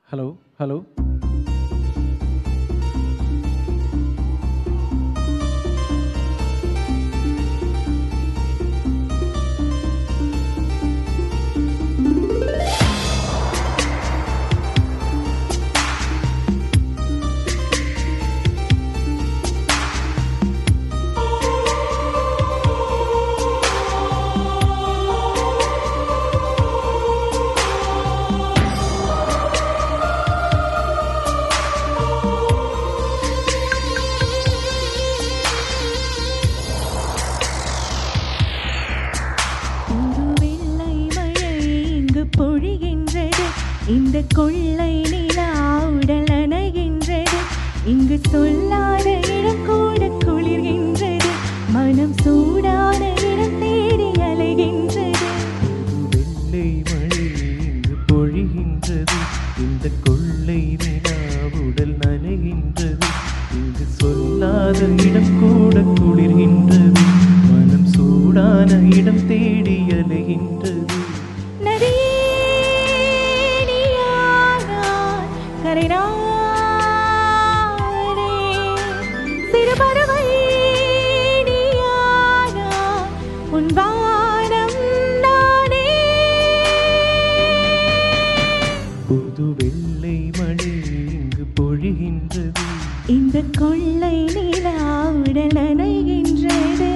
Hello hello ஒரு வெள்ளை மழை இங்கு பொழிகின்றது இந்த கொள்ளை நிலா உடல் அணைகின்றது இங்கு சொல்லாத இடம் கூட குளிர்கின்றது மனம் சூடான இடம் தேடி அலைகின்றது வெள்ளை மழை இங்கு பொழிகின்றது இந்த கொள்ளை நிலா உடல் நனைகின்றது இங்கு சொல்லாத இடம் கூட குளிர்கின்றது மனம் சூடான இடம் தேடி அலைகின்றது நதியே நீயானாய் கரைநாடே. சிறு பறவை நீயானாய் உன் வானம் நானே. புது வெள்ளை மழை இங்கு பொழிகின்றது இந்த கொள்ளை நிலா உடல் நனைகின்றது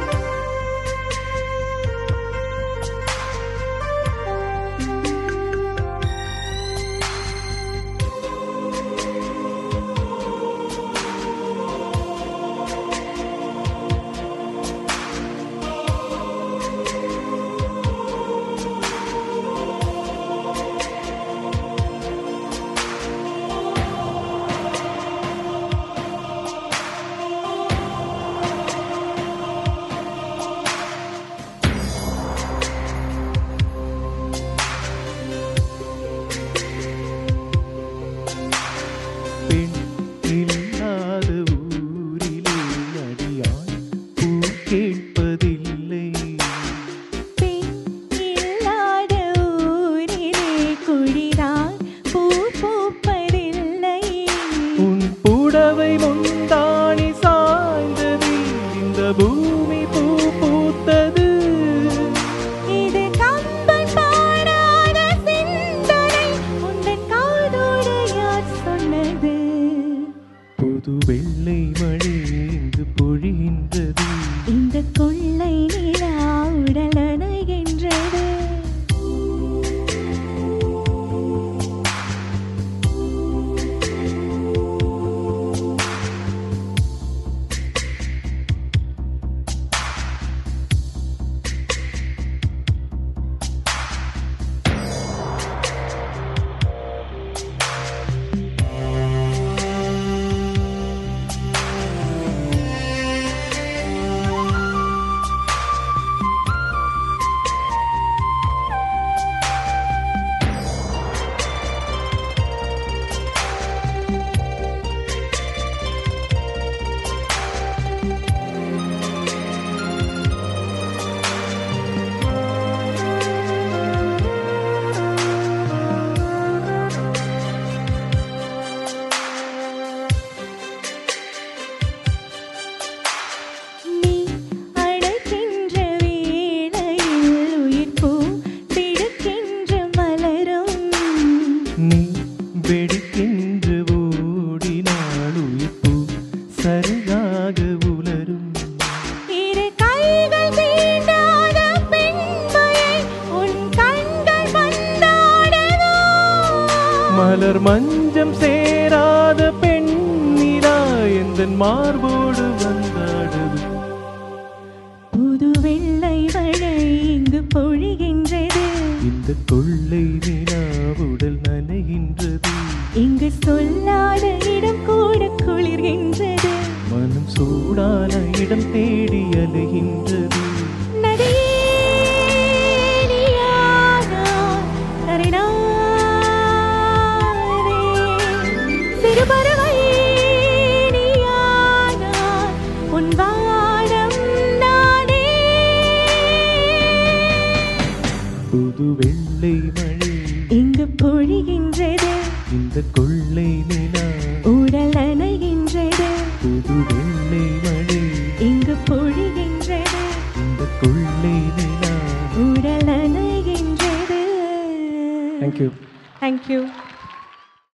பெண் இல்லாத ஊரிலே அடியாய் பூ கேட்பதில்லை பெண் இல்லாத ஊரிலே குளிராய் பூ பூப்பதில்லை உன் புடவை முந்தாணி சாய்ந்தது இந்த பூமி பூ பூத்தது இது கம்பன் பாடாத சிந்தனை உந்தன் காதோடு யார் சொன்னது புது வெள்ளை மழை இங்கு பொழிகின்றது இந்த கொள்ளை நிலா உடல் அணைகின்றது நீ அழைக்கின்ற வேளையில் உயிர் பூ பிடிக்கின்ற மலரும் நீ வெடிக்கின்ற ஓடினாள் உயிர்ப்பு சரியாக உலரும் இரு கைகள் தீண்டாத பெண்மையை உன் கண்கள் வந்தாடவோ மலர் மஞ்சம் சேராத பெண்ணிலா எந்த மார்போடு வந்தாடுது புது வெள்ளை மழை இங்கு பொழிகின்றது இந்த கொள்ளை நிலா உடல் நனைகின்றது இங்கு சொல்லாத இடம் கூட குளிர்கின்றது மனம் சூடான இடம் தேடி அலைகின்றது நதியே நீயானாய் கரைநாடே. சிறு பறவை நீயானாய் உன் வானம் நானே. புது வெள்ளை மழை இங்கு பொழிகின்றது இந்த கொள்ளை நிலா உடல் நனைகின்றது புது வெள்ளை மழை இங்கு பொழிகின்றது இந்த கொள்ளை நிலா உடல் நனைகின்றது தேங்க்யூ தேங்க்யூ